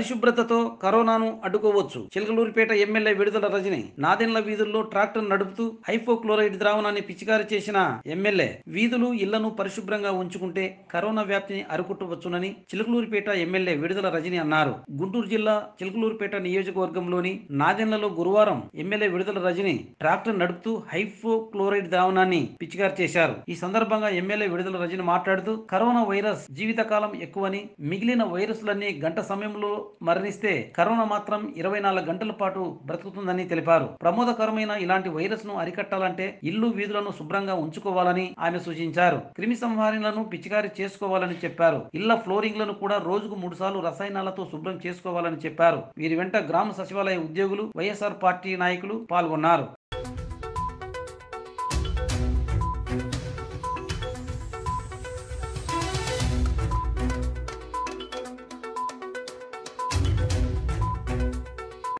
పరిశుభ్రతతో కరోనాను అడ్డుకోవచ్చు చిలకలూరిపేట ఎమ్మెల్యే విడుదల రజని నాదెండ్ల వీధుల్లో ట్రాక్టర్ నడుపుతూ హైపోక్లోరైడ్ ద్రావణాన్ని పిచికారి చేసిన ఎమ్మెల్యే వీధులు ఇళ్లను పరిశుభ్రంగా ఉంచుకుంటే కరోనా వ్యాప్తిని అరికొట్టవచ్చునని చిలకలూరిపేట ఎమ్మెల్యే విడుదల రజని అన్నారు గుంటూరు జిల్లా చిలకలూరిపేట నియోజకవర్గంలోని నాదెండ్లలో గురువారం ఎమ్మెల్యే విడుదల రజని ట్రాక్టర్ నడుపుతూ హైపోక్లోరైడ్ ద్రావణాన్ని పిచికారి చేశారు ఈ సందర్భంగా ఎమ్మెల్యే విడుదల రజని మాట్లాడుతూ కరోనా వైరస్ జీవితకాలం ఎక్కువని మిగిలిన వైరస్లన్నీ గంట సమయంలో మరణిస్తే కరోనా మాత్రం ఇరవై నాలుగు గంటల పాటు బ్రతుకుతుందని తెలిపారు ప్రమోదకరమైన ఇలాంటి వైరస్ ను అరికట్టాలంటే ఇల్లు వీధులను శుభ్రంగా ఉంచుకోవాలని ఆమె సూచించారు క్రిమి సంహారణలను పిచికారి చేసుకోవాలని చెప్పారు ఇళ్ల ఫ్లోరింగ్లను కూడా రోజుకు మూడు సార్లు రసాయనాలతో శుభ్రం చేసుకోవాలని చెప్పారు వీరి వెంట గ్రామ సచివాలయ ఉద్యోగులు వైఎస్ఆర్ పార్టీ నాయకులు పాల్గొన్నారు